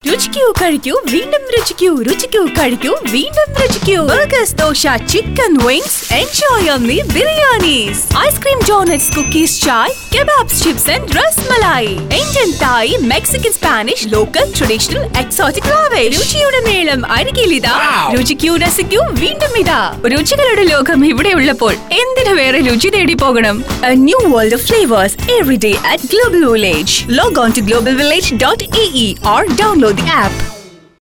രുചിക്കൂ കഴിക്കൂ വീണ്ടും രുചിക്കൂ രുചിക്കൂ കഴിക്കൂ വീണ്ടും രുചിക്കൂ burgers dosa chicken wings enjoy on the biryanis ice cream donuts cookies chai kebabs chips and rasmalai Indian Thai Mexican Spanish local traditional exotic travel രുചിയുടെ മേളം അരികിലിതാ രുചിക്കൂ രസിക്കൂ വീണ്ടും ഇതാ രുചികളുടെ ലോകം ഇവിടെ ഉള്ളപ്പോൾ എന്തിനു വേറെ രുചി തേടി പോകണം new world of flavours every day at Global Village log on to Global Village dot A E or download the app